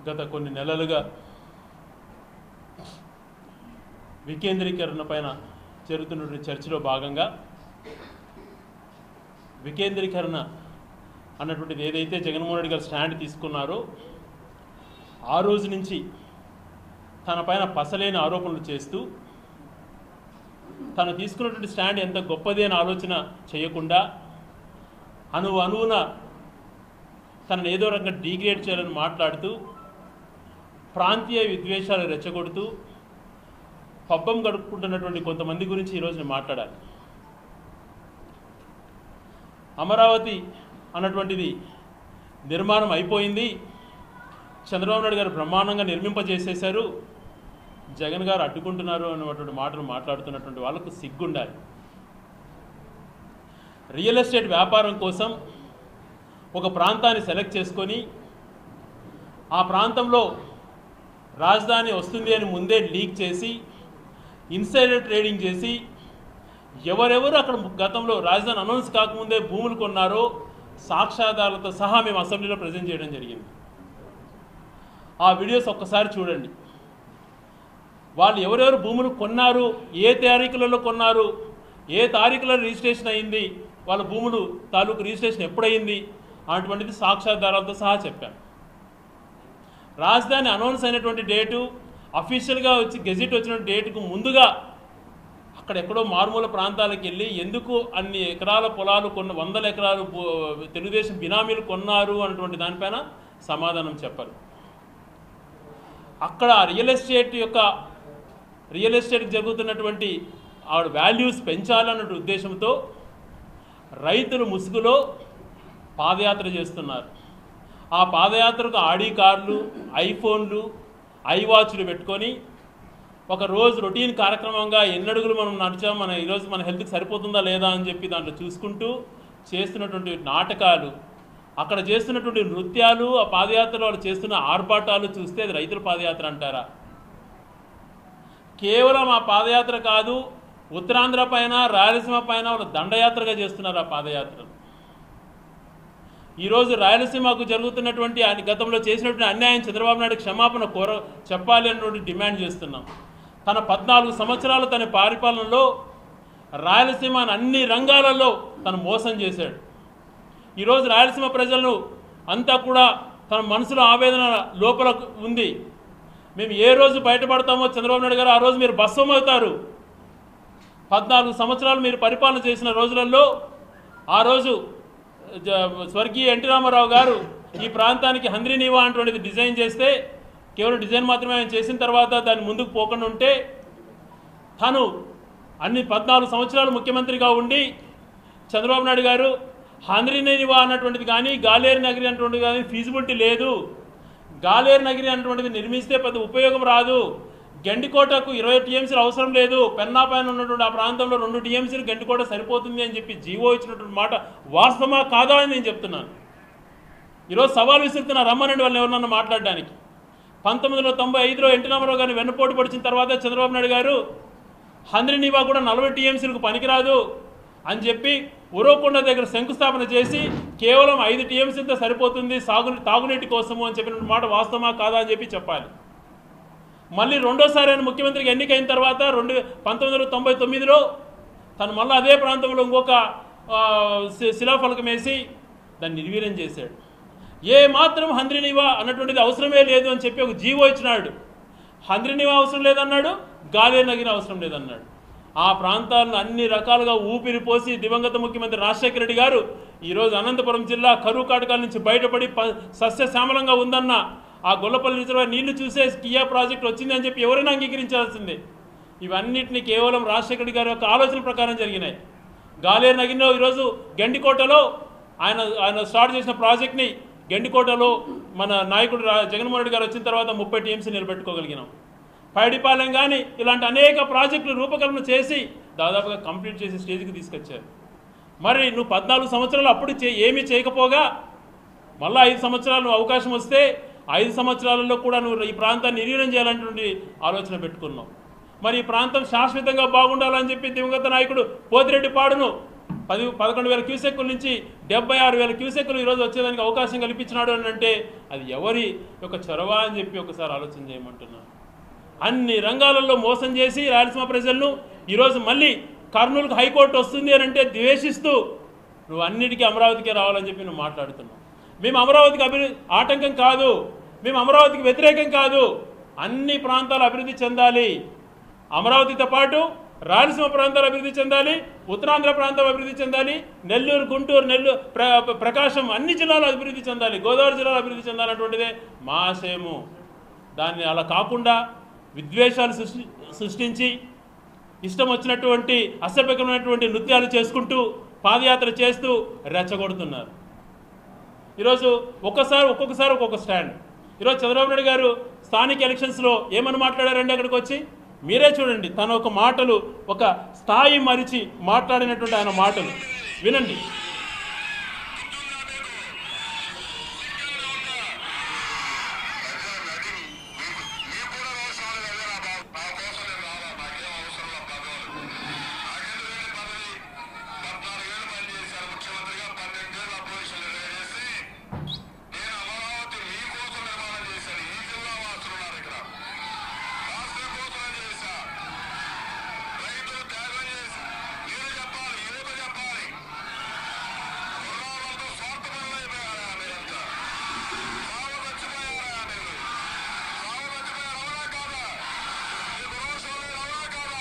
గత కొన్ని నెలలుగా వికేంద్రీకరణ పైన జరుగుతున్నటువంటి చర్చలో భాగంగా వికేంద్రీకరణ అన్నటువంటిది ఏదైతే జగన్మోహన్ రెడ్డి గారు స్టాండ్ తీసుకున్నారో ఆ రోజు నుంచి తన పైన పసలేని ఆరోపణలు చేస్తూ తను తీసుకున్నటువంటి స్టాండ్ ఎంత గొప్పది అని ఆలోచన చేయకుండా అణువు అణువున తనను ఏదో రకంగా డీగ్రేడ్ చేయాలని మాట్లాడుతూ ప్రాంతీయ విద్వేషాలు రెచ్చగొడుతూ పబ్బం గడుపుకుంటున్నటువంటి కొంతమంది గురించి ఈరోజు నేను మాట్లాడాలి అమరావతి అన్నటువంటిది నిర్మాణం అయిపోయింది చంద్రబాబు నాయుడు గారు బ్రహ్మాండంగా నిర్మింపజేసేశారు జగన్ గారు అడ్డుకుంటున్నారు అన్నటువంటి మాటలు మాట్లాడుతున్నటువంటి వాళ్ళకు సిగ్గుండాలి రియల్ ఎస్టేట్ వ్యాపారం కోసం ఒక ప్రాంతాన్ని సెలెక్ట్ చేసుకొని ఆ ప్రాంతంలో రాజధాని వస్తుంది అని ముందే లీక్ చేసి ఇన్సైడర్ ట్రేడింగ్ చేసి ఎవరెవరు అక్కడ గతంలో రాజధాని అనౌన్స్ కాకముందే భూములు కొన్నారో సాక్ష్యాధారాలతో సహా మేము అసెంబ్లీలో ప్రజెంట్ చేయడం జరిగింది ఆ వీడియోస్ ఒక్కసారి చూడండి వాళ్ళు ఎవరెవరు భూములు కొన్నారు ఏ తారీఖులలో కొన్నారు ఏ తారీఖులో రిజిస్ట్రేషన్ అయింది వాళ్ళ భూములు తాలూకు రిజిస్ట్రేషన్ ఎప్పుడయింది అటువంటిది సాక్ష్యాధారాలతో సహా చెప్పాను రాజధాని అనౌన్స్ అయినటువంటి డేటు అఫీషియల్గా వచ్చి గెజిట్ వచ్చిన డేటుకు ముందుగా అక్కడ ఎక్కడో మారుమూల ప్రాంతాలకు వెళ్ళి ఎందుకు అన్ని ఎకరాల పొలాలు కొన్న వందల ఎకరాలు భూ- తెలుగుదేశం బినామీలు కొన్నారు అన్నటువంటి దానిపైన సమాధానం చెప్పరు అక్కడ రియల్ ఎస్టేట్ యొక్క రియల్ ఎస్టేట్కి జరుగుతున్నటువంటి ఆవిడ వాల్యూస్ పెంచాలన్న ఉద్దేశంతో రైతులు ముసుగులో పాదయాత్ర చేస్తున్నారు ఆ పాదయాత్రకు ఆడి కార్లు ఐఫోన్లు ఐవాచ్లు పెట్టుకొని ఒక రోజు రొటీన్ కార్యక్రమంగా ఎన్ని అడుగులు మనం నడిచాం మన ఈరోజు మన హెల్త్కి సరిపోతుందా లేదా అని చెప్పి దాంట్లో చూసుకుంటూ చేస్తున్నటువంటి నాటకాలు అక్కడ చేస్తున్నటువంటి నృత్యాలు ఆ పాదయాత్రలో వాళ్ళు చేస్తున్న ఆర్భాటాలు చూస్తే అది రైతుల పాదయాత్ర అంటారా కేవలం ఆ పాదయాత్ర కాదు ఉత్తరాంధ్ర పైన రాయలసీమ పైన వాళ్ళు దండయాత్రగా చేస్తున్నారు ఆ పాదయాత్రను ఈరోజు రాయలసీమకు జరుగుతున్నటువంటి ఆయన గతంలో చేసినటువంటి అన్యాయం చంద్రబాబు నాయుడు క్షమాపణ కోర చెప్పాలి అన్నటువంటి డిమాండ్ చేస్తున్నాం తన పద్నాలుగు సంవత్సరాలు తన పరిపాలనలో రాయలసీమను అన్ని రంగాలలో తను మోసం చేశాడు ఈరోజు రాయలసీమ ప్రజలను అంతా కూడా తన మనసులో ఆవేదన లోపల ఉంది మేము ఏ రోజు బయటపడతామో చంద్రబాబు నాయుడు గారు ఆ రోజు మీరు భస్వం అవుతారు పద్నాలుగు సంవత్సరాలు మీరు పరిపాలన చేసిన రోజులలో ఆ రోజు జ- స్వర్గీయ ఎన్టీ రామారావు గారు ఈ ప్రాంతానికి హంద్రీనీవా అటువంటిది డిజైన్ చేస్తే కేవలం డిజైన్ మాత్రమే ఆయన చేసిన తర్వాత దాన్ని ముందుకు పోకుండా ఉంటే తను అన్ని పద్నాలుగు సంవత్సరాలు ముఖ్యమంత్రిగా ఉండి చంద్రబాబు నాయుడు గారు హంద్రీనేనివా అన్నటువంటిది కానీ గాలేరు నగరి అన్నటువంటిది కానీ ఫీజిబిలిటీ లేదు గాలేరు నగరి అన్నటువంటిది నిర్మిస్తే పెద్ద ఉపయోగం రాదు గండికోటకు ఇరవై టీఎంసీలు అవసరం లేదు పెన్నా పైన ఉన్నటువంటి ఆ ప్రాంతంలో రెండు టీఎంసీలు గండికోట సరిపోతుంది అని చెప్పి జీవో ఇచ్చినటువంటి మాట వాస్తవమా కాదా అని నేను చెప్తున్నాను ఈరోజు సవాల్ విసురుతున్న రమ్మనండి వాళ్ళని ఎవరినన్నా మాట్లాడడానికి పంతొమ్మిది వందల తొంభై ఐదులో ఎన్టీ రామారావు గారిని వెన్నుపోటు పొడిచిన తర్వాత చంద్రబాబు నాయుడు గారు హంద్రినీవా కూడా నలభై టీఎంసీలకు పనికిరాదు అని చెప్పి ఉరవకొండ దగ్గర శంకుస్థాపన చేసి కేవలం ఐదు టీఎంసీలతో సరిపోతుంది సాగు తాగునీటి కోసము అని చెప్పిన మాట వాస్తవమా కాదా అని చెప్పి చెప్పాలి మళ్ళీ రెండోసారి ఆయన ముఖ్యమంత్రికి ఎన్నికైన తర్వాత రెండు పంతొమ్మిది వందల తొంభై తొమ్మిదిలో తను మళ్ళీ అదే ప్రాంతంలో ఇంకొక ఆ, శి- శిలాఫలకం వేసి దాన్ని నిర్వీర్యం చేశాడు ఏ మాత్రం హంద్రినివా అన్నటువంటిది అవసరమే లేదు అని చెప్పి ఒక జీవో ఇచ్చినాడు హంద్రినివా అవసరం లేదన్నాడు గాలే నగిన అవసరం లేదన్నాడు ఆ ప్రాంతాలను అన్ని రకాలుగా ఊపిరి పోసి దివంగత ముఖ్యమంత్రి రాజశేఖర రెడ్డి గారు ఈరోజు అనంతపురం జిల్లా కరువు కాటకాల నుంచి బయటపడి ప- సస్యశ్యామలంగా ఉందన్న ఆ గొల్లపల్లి రిజర్వాయర్ నీళ్లు చూసే కియా ప్రాజెక్ట్ వచ్చింది అని చెప్పి ఎవరైనా అంగీకరించాల్సిందే ఇవన్నిటిని కేవలం రాజశేఖర రెడ్డి గారి యొక్క ఆలోచన ప్రకారం జరిగినాయి గాలేరు నగిరిలో ఈరోజు గండికోటలో ఆయన ఆయన స్టార్ట్ చేసిన ప్రాజెక్ట్ని గండికోటలో మన నాయకుడు రా- జగన్మోహన్ రెడ్డి గారు వచ్చిన తర్వాత ముప్పై టీఎంసీ నిలబెట్టుకోగలిగినాం పైడిపాలెం కానీ ఇలాంటి అనేక ప్రాజెక్టులు రూపకల్పన చేసి దాదాపుగా కంప్లీట్ చేసే స్టేజ్కి తీసుకొచ్చారు మరి నువ్వు పద్నాలుగు సంవత్సరాలు అప్పుడు చే ఏమీ చేయకపోగా మళ్ళీ ఐదు సంవత్సరాలు నువ్వు అవకాశం వస్తే ఐదు సంవత్సరాలలో కూడా నువ్వు ఈ ప్రాంతాన్ని నిర్వీర్యం చేయాలనేటువంటి ఆలోచన పెట్టుకున్నావు మరి ఈ ప్రాంతం శాశ్వతంగా బాగుండాలని చెప్పి దివంగత నాయకుడు పోతిరెడ్డి పాడును పది పదకొండు వేల క్యూసెక్కుల నుంచి డెబ్బై ఆరు వేల క్యూసెక్కులు ఈరోజు వచ్చేదానికి అవకాశం కల్పించినాడు అని అంటే అది ఎవరి యొక్క చొరవ అని చెప్పి ఒకసారి ఆలోచన చేయమంటున్నాను అన్ని రంగాలలో మోసం చేసి రాయలసీమ ప్రజలను ఈరోజు మళ్ళీ కర్నూలుకు హైకోర్టు వస్తుంది అని అంటే ద్వేషిస్తూ నువ్వు అన్నిటికీ అమరావతికే రావాలని చెప్పి నువ్వు మాట్లాడుతున్నావు మేము అమరావతికి అభివృద్ధి ఆటంకం కాదు మేము అమరావతికి వ్యతిరేకం కాదు అన్ని ప్రాంతాలు అభివృద్ధి చెందాలి అమరావతితో పాటు రాయలసీమ ప్రాంతాలు అభివృద్ధి చెందాలి ఉత్తరాంధ్ర ప్రాంతం అభివృద్ధి చెందాలి నెల్లూరు గుంటూరు నెల్లూరు ప్ర ప్రకాశం అన్ని జిల్లాలు అభివృద్ధి చెందాలి గోదావరి జిల్లాలో అభివృద్ధి చెందాలన్నటువంటిదే మా ఆశయము దాన్ని అలా కాకుండా విద్వేషాలు సృష్టి సృష్టించి ఇష్టం వచ్చినటువంటి అసభ్యకరమైనటువంటి నృత్యాలు చేసుకుంటూ పాదయాత్ర చేస్తూ రెచ్చగొడుతున్నారు ఈరోజు ఒక్కసారి ఒక్కొక్కసారి ఒక్కొక్క స్టాండ్ ఈరోజు చంద్రబాబు నాయుడు గారు స్థానిక ఎలక్షన్స్లో ఏమని మాట్లాడారండి అక్కడికి వచ్చి మీరే చూడండి తన ఒక మాటలు ఒక స్థాయి మరిచి మాట్లాడినటువంటి ఆయన మాటలు వినండి మీకు కూడా అవసరం లేదు నా బా- నా కోసం నేను రాలా నాకేం అవసరం లేదు పదవులు నాకెందుకు లేని పదవి పద్నాలుగేళ్ళు పనిచేశాను ముఖ్యమంత్రిగా పన్నెండేళ్ళు అపోజిషన్ లీడర్ చేసి నేను అమరావతి మీకోసం నిర్మాణం చేశాను ఈ జిల్లా వాసులు ఉన్నారు ఇక్కడ రాష్ట్రం కోసమే చేశా రైతులు త్యాగం చేసి మీరు చెప్పాలి యువత చెప్పాలి కుర్రాళ్ళంతా స్వార్థపరులు అయిపోయారా మీరంతా సాగు మర్చిపోయారా మీరు సాగు మర్చిపోయారు అవునా కాదా మీకు రోషం లేదు అవునా కాదా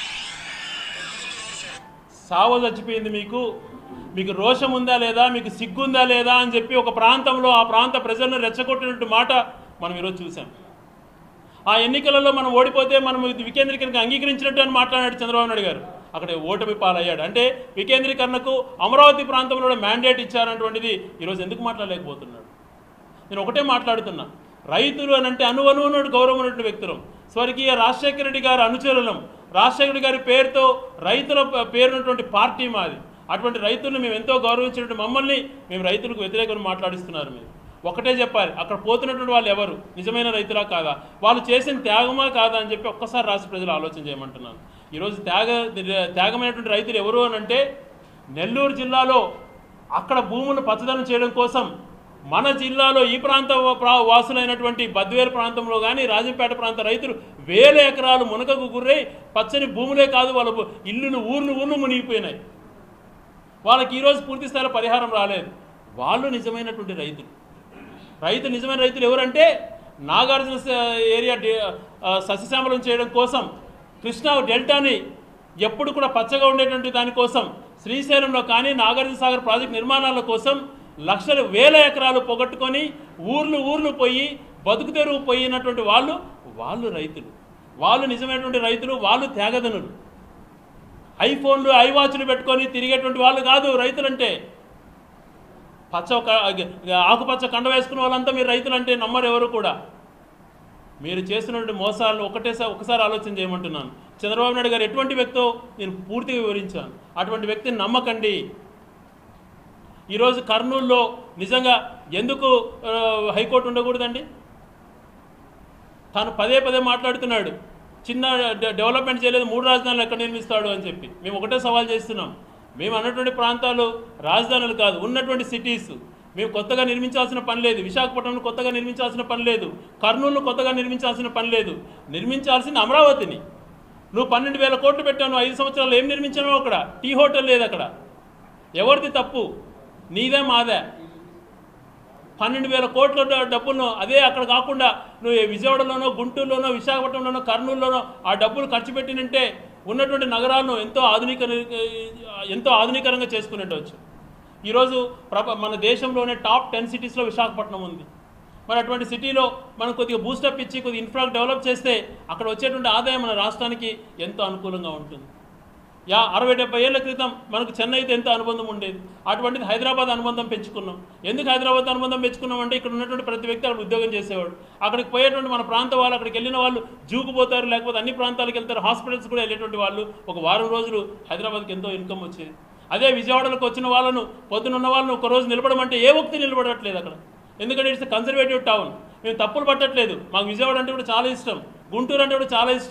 సావ చచ్చిపోయింది మీకు మీకు రోషం ఉందా లేదా మీకు సిగ్గుందా లేదా అని చెప్పి ఒక ప్రాంతంలో ఆ ప్రాంత ప్రజలను రెచ్చగొట్టినట్టు మాట మనం ఈరోజు చూసాం ఆ ఎన్నికలలో మనం ఓడిపోతే మనం ఇది వికేంద్రీకరణకు అంగీకరించినట్టు అని మాట్లాడాడు చంద్రబాబు నాయుడు గారు అక్కడ ఓటమి పాలయ్యాడు అంటే వికేంద్రీకరణకు అమరావతి ప్రాంతంలో మ్యాండేట్ ఇచ్చారన్నటువంటిది ఈరోజు ఎందుకు మాట్లాడలేకపోతున్నాడు నేను ఒకటే మాట్లాడుతున్నా రైతులు అని అంటే అనువనువునోడు గౌరవం ఉన్నటువంటి వ్యక్తులం స్వర్గీయ రాజశేఖర రెడ్డి గారి అనుచరులం రాజశేఖర రెడ్డి గారి పేరుతో రైతుల ప- పేరున్నటువంటి పార్టీ మాది అటువంటి రైతులను మేము ఎంతో గౌరవించినటువంటి మమ్మల్ని మేము రైతులకు వ్యతిరేకంగా మాట్లాడిస్తున్నారు మీరు ఒకటే చెప్పాలి అక్కడ పోతున్నటువంటి వాళ్ళు ఎవరు నిజమైన రైతులా కాదా వాళ్ళు చేసిన త్యాగమా కాదా అని చెప్పి ఒక్కసారి రాష్ట్ర ప్రజలు ఆలోచన చేయమంటున్నాను ఈరోజు త్యాగ త్యాగమైనటువంటి రైతులు ఎవరు అని అంటే నెల్లూరు జిల్లాలో అక్కడ భూములు పచ్చదనం చేయడం కోసం మన జిల్లాలో ఈ ప్రాంత ప్రా- వాసులైనటువంటి బద్వేలు ప్రాంతంలో కానీ రాజంపేట ప్రాంత రైతులు వేల ఎకరాలు మునకకు గురై పచ్చని భూములే కాదు వాళ్ళ భూ- ఇల్లులు ఊర్లు ఊర్లు మునిగిపోయినాయి వాళ్ళకి ఈరోజు పూర్తి స్థాయిలో పరిహారం రాలేదు వాళ్ళు నిజమైనటువంటి రైతులు రైతు నిజమైన రైతులు ఎవరంటే నాగార్జున స- ఏరియా డి- ఆ, సస్యశ్యామలం చేయడం కోసం కృష్ణా డెల్టాని ఎప్పుడు కూడా పచ్చగా ఉండేటువంటి దానికోసం శ్రీశైలంలో కానీ నాగార్జున సాగర్ ప్రాజెక్ట్ నిర్మాణాల కోసం లక్షలు వేల ఎకరాలు పొగట్టుకొని ఊర్లు ఊర్లు పోయి బతుకు తెరువు పోయినటువంటి వాళ్ళు వాళ్ళు రైతులు వాళ్ళు నిజమైనటువంటి రైతులు వాళ్ళు త్యాగదనులు ఐఫోన్లు ఐవాచ్లు పెట్టుకొని తిరిగేటువంటి వాళ్ళు కాదు రైతులంటే పచ్చ ఒక ఆకుపచ్చ కండ వేసుకున్న వాళ్ళంతా మీరు రైతులు అంటే నమ్మరు ఎవరు కూడా మీరు చేస్తున్నటువంటి మోసాలను ఒకటేసారి ఒకసారి ఆలోచన చేయమంటున్నాను చంద్రబాబు నాయుడు గారు ఎటువంటి వ్యక్తో నేను పూర్తిగా వివరించాను అటువంటి వ్యక్తిని నమ్మకండి ఈరోజు కర్నూలులో నిజంగా ఎందుకు ఆ, హైకోర్టు ఉండకూడదండి తాను పదే పదే మాట్లాడుతున్నాడు చిన్న డె- డెవలప్మెంట్ చేయలేదు మూడు రాజధానులు ఎక్కడ నిర్మిస్తాడు అని చెప్పి మేము ఒకటే సవాల్ చేస్తున్నాం మేము అన్నటువంటి ప్రాంతాలు రాజధానులు కాదు ఉన్నటువంటి సిటీస్ మేము కొత్తగా నిర్మించాల్సిన పని లేదు విశాఖపట్నంలో కొత్తగా నిర్మించాల్సిన పని లేదు కర్నూలు కొత్తగా నిర్మించాల్సిన పని లేదు నిర్మించాల్సింది అమరావతిని నువ్వు పన్నెండు వేల కోట్లు పెట్టావు నువ్వు ఐదు సంవత్సరాలు ఏం నిర్మించావు అక్కడ టీ హోటల్ లేదు అక్కడ ఎవరిది తప్పు నీదే మాదే పన్నెండు వేల కోట్ల డ- డబ్బులను అదే అక్కడ కాకుండా నువ్వు ఏ విజయవాడలోనో గుంటూరులోనో విశాఖపట్నంలోనో కర్నూలులోనో ఆ డబ్బులు ఖర్చు పెట్టినంటే ఉన్నటువంటి నగరాలను ఎంతో ఆధునిక ఎంతో ఆధునీకరంగా చేసుకుని ఉండవచ్చు ఈరోజు ప్రప మన దేశంలోనే టాప్ టెన్ సిటీస్లో విశాఖపట్నం ఉంది మరి అటువంటి సిటీలో మనం కొద్దిగా బూస్టప్ ఇచ్చి కొద్దిగా ఇన్ఫ్రా డెవలప్ చేస్తే అక్కడ వచ్చేటువంటి ఆదాయం మన రాష్ట్రానికి ఎంతో అనుకూలంగా ఉంటుంది యా అరవై డెబ్బై ఏళ్ల క్రితం మనకు చెన్నైతో ఎంత అనుబంధం ఉండేది అటువంటిది హైదరాబాద్ అనుబంధం పెంచుకున్నాం ఎందుకు హైదరాబాద్ అనుబంధం పెంచుకున్నాం అంటే ఇక్కడ ఉన్నటువంటి ప్రతి వ్యక్తి అక్కడ ఉద్యోగం చేసేవాడు అక్కడికి పోయేటువంటి మన ప్రాంత వాళ్ళు అక్కడికి వెళ్ళిన వాళ్ళు జూకు పోతారు లేకపోతే అన్ని ప్రాంతాలకు వెళ్తారు హాస్పిటల్స్ కూడా వెళ్ళేటువంటి వాళ్ళు ఒక వారం రోజులు హైదరాబాద్కి ఎంతో ఇన్కమ్ వచ్చేది అదే విజయవాడలోకి వచ్చిన వాళ్ళను పొద్దున ఉన్న వాళ్ళను ఒక రోజు నిలబడమంటే ఏ ఒక్కటి నిలబడట్లేదు అక్కడ ఎందుకంటే ఇట్స్ కన్సర్వేటివ్ టౌన్ మేము తప్పులు పట్టట్లేదు మాకు విజయవాడ అంటే కూడా చాలా ఇష్టం గుంటూరు అంటే కూడా చాలా ఇష్టం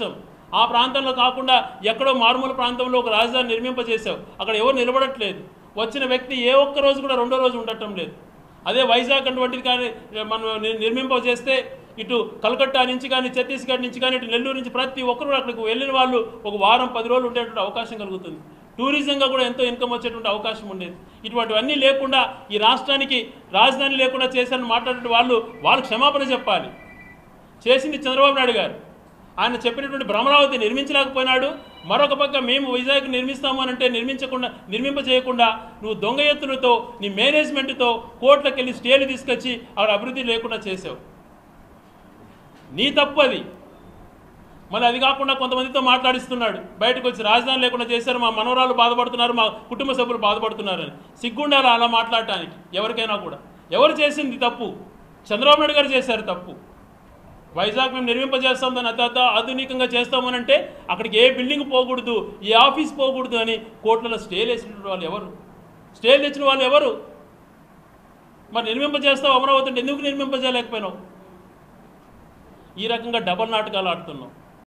ఆ ప్రాంతంలో కాకుండా ఎక్కడో మారుమూల ప్రాంతంలో ఒక రాజధాని నిర్మింపజేశావు అక్కడ ఎవరు నిలబడట్లేదు వచ్చిన వ్యక్తి ఏ ఒక్క రోజు కూడా రెండో రోజు ఉండటం లేదు అదే వైజాగ్ అటువంటిది కానీ మనం ని- నిర్మింపజేస్తే ఇటు కలకత్తా నుంచి కానీ ఛత్తీస్గఢ్ నుంచి కానీ ఇటు నెల్లూరు నుంచి ప్రతి ఒక్కరు అక్కడికి వెళ్ళిన వాళ్ళు ఒక వారం పది రోజులు ఉండేటువంటి అవకాశం కలుగుతుంది టూరిజంగా కూడా ఎంతో ఇన్కమ్ వచ్చేటువంటి అవకాశం ఉండేది ఇటువంటివన్నీ లేకుండా ఈ రాష్ట్రానికి రాజధాని లేకుండా చేశారని మాట్లాడే వాళ్ళు వాళ్ళు క్షమాపణ చెప్పాలి చేసింది చంద్రబాబు నాయుడు గారు ఆయన చెప్పినటువంటి భ్రమరావతి నిర్మించలేకపోయినాడు మరొక పక్క మేము వైజాగ్ నిర్మిస్తాము అని అంటే నిర్మించకుండా నిర్మింప చేయకుండా నువ్వు దొంగ ఎత్తులతో నీ మేనేజ్మెంట్తో కోర్టులకు వెళ్ళి స్టేలు తీసుకొచ్చి అక్కడ అభివృద్ధి లేకుండా చేసావు నీ తప్పు అది మళ్ళీ అది కాకుండా కొంతమందితో మాట్లాడిస్తున్నాడు బయటకు వచ్చి రాజధాని లేకుండా చేశారు మా మనవరాలు బాధపడుతున్నారు మా కుటుంబ సభ్యులు బాధపడుతున్నారని సిగ్గుండాలి అలా మాట్లాడటానికి ఎవరికైనా కూడా ఎవరు చేసింది తప్పు చంద్రబాబు నాయుడు గారు చేశారు తప్పు వైజాగ్ మేము నిర్మింపజేస్తాం దాన్ని అత అత ఆధునికంగా చేస్తామని అంటే అక్కడికి ఏ బిల్డింగ్ పోకూడదు ఏ ఆఫీస్ పోకూడదు అని కోర్టులలో స్టేలు వేసిన వాళ్ళు ఎవరు స్టేలు తెచ్చిన వాళ్ళు ఎవరు మరి నిర్మింపజేస్తావు అమరావతి అంటే ఎందుకు నిర్మింపజేయలేకపోయినావు ఈ రకంగా డబల్ నాటకాలు ఆడుతున్నావు